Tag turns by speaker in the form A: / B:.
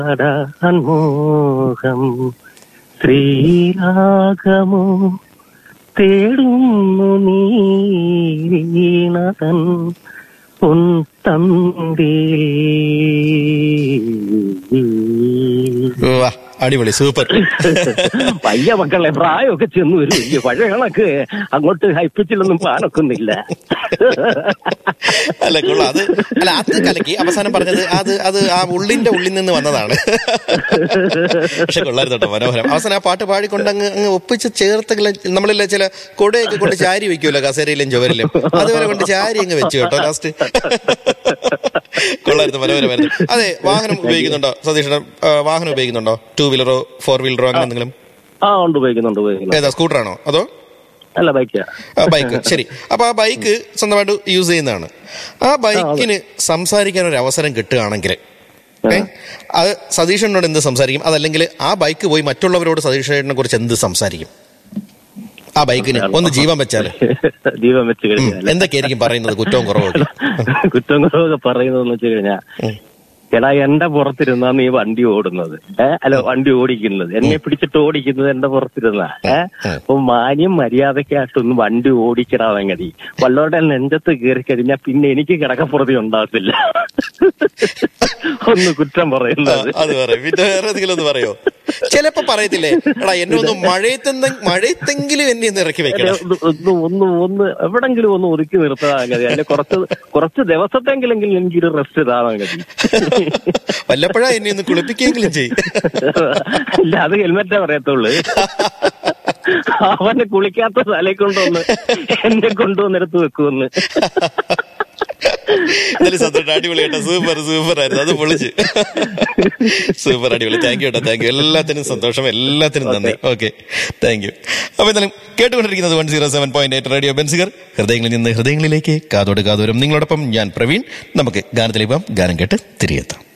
A: മോഹം ശ്രീരാഗമോ തേടുന്നു നീ വീണതൻ പൊൻതന്തിയിൽ
B: വാ അടിപൊളി സൂപ്പർ
A: പയ്യ മക്കളെ പ്രായമൊക്കെ ചെന്നു വരും വലിയ പഴയ കണക്ക് അങ്ങോട്ട് ഹൈപ്പിച്ചിലൊന്നും പാനൊക്കുന്നില്ല
B: അല്ല കൊള്ളാം അത് അല്ല അത് കലക്കി അവസാനം പറഞ്ഞത് അത് അത് ആ ഉള്ളിന്റെ ഉള്ളിൽ നിന്ന് വന്നതാണ് പക്ഷെ കൊള്ളായിരുന്നു കേട്ടോ മനോഹരം അവസാനം ആ പാട്ട് പാടിക്കൊണ്ട് അങ്ങ് അങ്ങ് ഒപ്പിച്ച് ചേർത്ത് നമ്മളില്ലേ ചില കൊടയൊക്കെ കൊണ്ട് ചാരി വെക്കുമല്ലോ കസേരയിലും ചുവരിലും അതുവരെ കൊണ്ട് ചാരി അങ്ങ് വെച്ചു കേട്ടോ ലാസ്റ്റ് കൊള്ളായിരുന്നു മനോഹരമായിരുന്നു അതെ വാഹനം ഉപയോഗിക്കുന്നുണ്ടോ സതീഷ് വാഹനം ഉപയോഗിക്കുന്നുണ്ടോ ടൂ വീലറോ ഫോർ വീലറോ അങ്ങനെ എന്തെങ്കിലും
A: ആ ഉണ്ട് ഉപയോഗിക്കുന്നുണ്ട് ഉപയോഗിക്കുന്നുണ്ട്
B: ഏതാ സ്കൂട്ടറാണോ അതോ
A: അല്ല ബൈക്കാ
B: ആ ബൈക്ക് ശരി അപ്പൊ ആ ബൈക്ക് സ്വന്തമായിട്ട് യൂസ് ചെയ്യുന്നതാണ് ആ ബൈക്കിന് സംസാരിക്കാൻ ഒരു അവസരം കിട്ടുകയാണെങ്കിൽ ഏ, അത് സതീഷനോട് എന്ത് സംസാരിക്കും അതല്ലെങ്കിൽ ആ ബൈക്ക് പോയി മറ്റുള്ളവരോട് സതീഷനെ കുറിച്ച് എന്ത് സംസാരിക്കും ആ ബൈക്കിന് ഒന്ന് ജീവൻ വെച്ചാല്
A: ദീപം വെച്ച്
B: ഉം,
A: കഴിഞ്ഞാൽ
B: എന്തൊക്കെയായിരിക്കും പറയുന്നത് കുറ്റവും കുറവൊക്കെ
A: കുറ്റം കുറവൊക്കെ പറയുന്നതെന്ന് വെച്ച് കഴിഞ്ഞാൽ
B: ഉം.
A: എടാ എന്റെ പുറത്തിരുന്നാ നീ വണ്ടി ഓടുന്നത് ഏ അല്ല വണ്ടി ഓടിക്കുന്നത് എന്നെ പിടിച്ചിട്ട് ഓടിക്കുന്നത് എന്റെ പുറത്തിരുന്നാ ഏ
B: ഉം.
A: അപ്പൊ മാന്യം മര്യാദക്കായിട്ടൊന്ന് വണ്ടി ഓടിക്കടാവെങ്കടി വല്ലോടെ നെഞ്ചത്ത് കയറി കഴിഞ്ഞാൽ പിന്നെ എനിക്ക് കിടക്കപ്പുറതി ഉണ്ടാകത്തില്ല ഒന്ന് കുറ്റം
B: ആ,
A: പറയുന്നത്
B: അത് പറയും പിന്നെ വേറെ എന്തെങ്കിലും ഒന്ന് പറയോ ചിലപ്പോ പറയത്തില്ലേ എടാ എന്നെ ഒന്ന് മഴയത്തെന്തെ മഴയത്തെങ്കിലും എന്നെ ഒന്ന് ഇറക്കി വെക്കണം
A: ഒന്ന് ഒന്ന് ഒന്ന് ഒന്ന് എവിടെങ്കിലും ഒന്ന് ഒതുക്കി നിർത്താൻ മതി അല്ലെ കുറച്ച് കുറച്ച് ദിവസത്തെങ്കിലെങ്കിലും എനിക്കൊരു റെസ്റ്റ് താവാൻ മതി
B: വല്ലപ്പോഴാ എന്നെ ഒന്ന് കുളിപ്പിക്കെങ്കിലും ചെയ്യും
A: ഇല്ല അത് ഹെൽമെറ്റേ പറയത്തുള്ളൂ അവനെ കുളിക്കാത്ത തലയിൽ കൊണ്ടുവന്ന് എന്നെ കൊണ്ടുവന്നെടുത്ത് വെക്കുമെന്ന്
B: എന്നാലും സന്തോഷം അടിപൊളി കേട്ടോ സൂപ്പർ സൂപ്പർ ആയിരുന്നു അത് പൊളിച്ച് സൂപ്പർ അടിപൊളി താങ്ക് യു കേട്ടോ താങ്ക് യു എല്ലാത്തിനും സന്തോഷം എല്ലാത്തിനും നന്ദി ഓക്കെ താങ്ക് യു അപ്പൊ എന്തായാലും കേട്ടുകൊണ്ടിരിക്കുന്നത് one zero seven point eight radio Benziger ഹൃദയങ്ങളിൽ നിന്ന് ഹൃദയങ്ങളിലേക്ക് കാതോട് കാതോരം നിങ്ങളോടൊപ്പം ഞാൻ പ്രവീൺ നമുക്ക് ഗാനത്തിലേക്ക് പോകാം ഗാനം കേട്ട് തിരികെത്താം